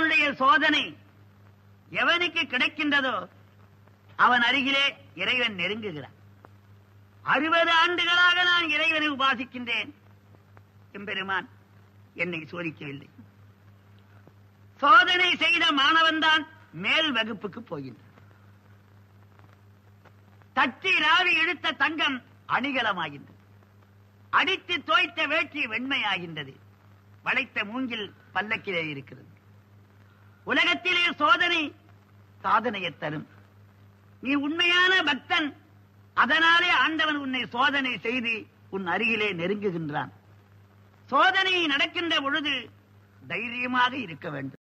ஆண்டவனுடைய சோதனை எவனுக்கு கிடைக்கின்றதோ அவன் அருகிலே இறைவன் நெருங்குகிறான் அறுபது ஆண்டுகளாக நான் இறைவனை உபாசிக்கின்றேன் எம்பெருமான் என்னை சோதிக்கவில்லை சோதனை செய்த மாணவன் தான் மேல் வகுப்புக்கு போகின்றான் தட்டி ராவி எடுத்த தங்கம் அணிகலமாகின்றது அடித்து தோய்த்த வேட்டி வெண்மையாகின்றது வளைத்த மூங்கில் பல்லக்கிலே இருக்கிறது உலகத்திலே சோதனை சாதனையை தரும் நீ உண்மையான பக்தன் அதனாலே ஆண்டவன் உன்னை சோதனை செய்து உன் அருகிலே நெருங்குகின்றான் சோதனை நடக்கின்ற பொழுது தைரியமாக இருக்க வேண்டும்